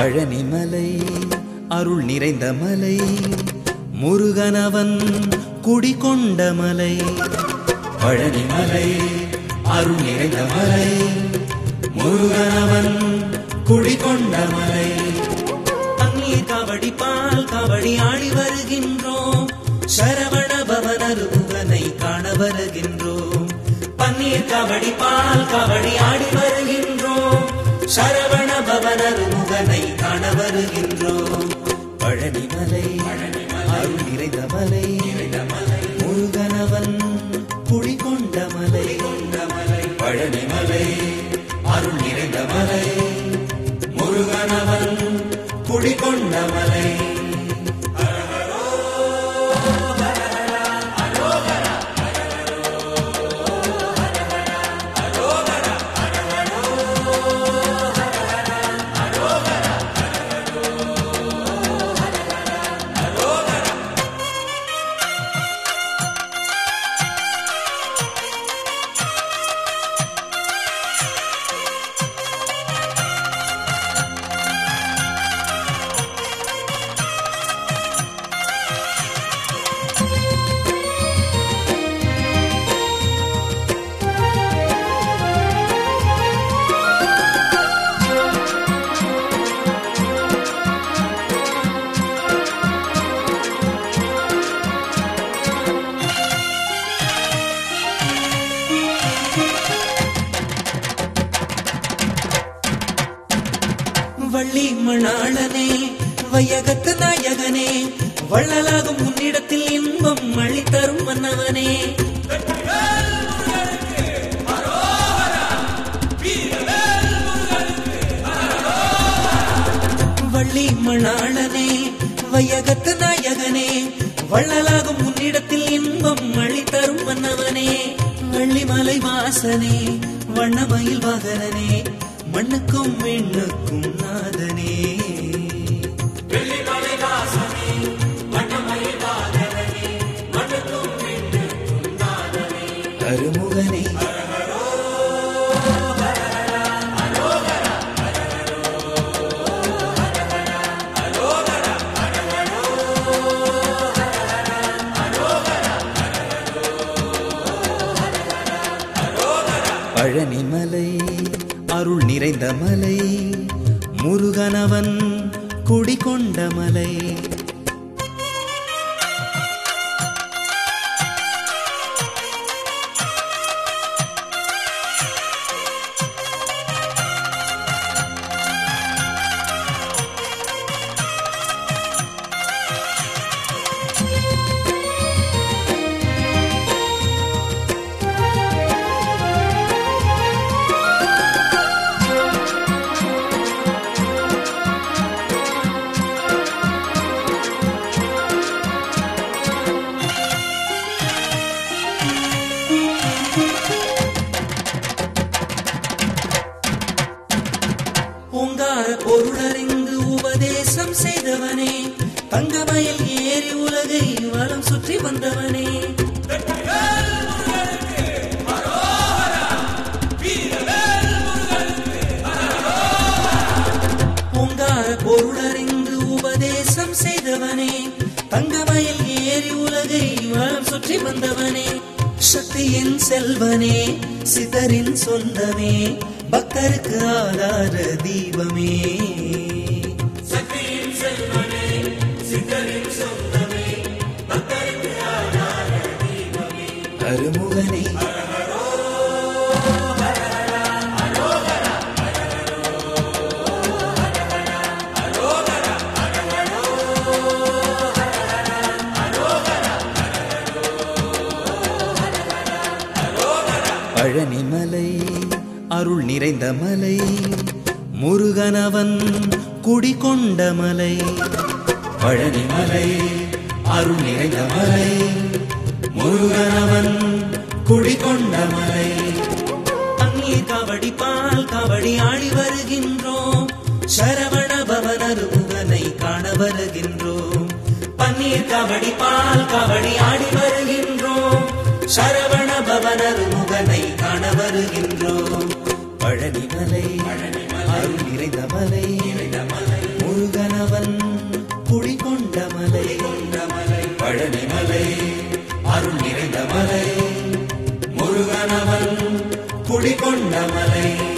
பழனிமலை அருள் நிறைந்த மலை முருகனவன் குடிகொண்ட மலை பழனிமலை அருள் நிறைந்த மலை முருகனவன் குடிகொண்ட மலை தண்ணீர் காவடி பால் காவடி ஆடி வருகின்றோம் சரவண பவனர் முகனை காண வருகின்றோம் பன்னீர் காவடி பால் காவடி ஆடி வருகின்றோம் சரவண பவனர் முகனை காண வருகின்றோம் பழனிமலை அருள் நிறைந்த மலை முருகனவன் குடிகொண்ட மலை பழனிமலை அருள் நிறைந்த மலை முருகனவன் குடிகொண்ட மலை வள்ளி மணாளனே வையகத்து நாயகனே வள்ளலாகும் உன்னிடத்தில் இன்பம் அளித்தரும் மன்னவனே வள்ளி மணாளனே வையகத்து நாயகனே வள்ளலாகும் உன்னிடத்தில் இன்பம் அளித்தரும் மன்னவனே வள்ளிமலை வாசனே வண்ணமயில் வாகனனே மண்ணுக்கும் விண்ணுக்கும் நாதனே கருமுகனே பழனிமலை அருள் நிறைந்த மலை முருகனவன் குடிகொண்ட மலை ஓங்கார பொருளறிந்து உபதேசம் செய்தவனே தங்கமயில் ஏறி உலகை வலம் சுற்றி வந்தவனே ஓங்கார பொருளறிந்து உபதேசம் செய்தவனே தங்கமயில் ஏறி உலகை வலம் சுற்றி வந்தவனே சக்தியின் செல்வனே சிதறின் சொந்தமே பக்தருக்கு ஆதார தீபமே கருமுகனே பழனிமலை அருள் நிறைந்த மலை முருகனவன் குடிகொண்ட மலை பழனிமலை அருள் நிறைந்த மலை முருகனவன் குடிகொண்ட மலை தண்ணீர் காவடி பால் காவடி ஆடி வருகின்றோம் சரவண பவனர் முகனை காண வருகின்றோம் பன்னீர் காவடி பால் காவடி ஆடி வருகின்றோம் சரவண பவனர் முகனை காண வருகின்றோம் பழனிமலை அருள் நிறைந்த மலை முருகனவன் குடிகொண்ட மலை கொண்டமலை பழனிமலை அருள் நிறைந்த மலை முருகனவன் குடிகொண்ட மலை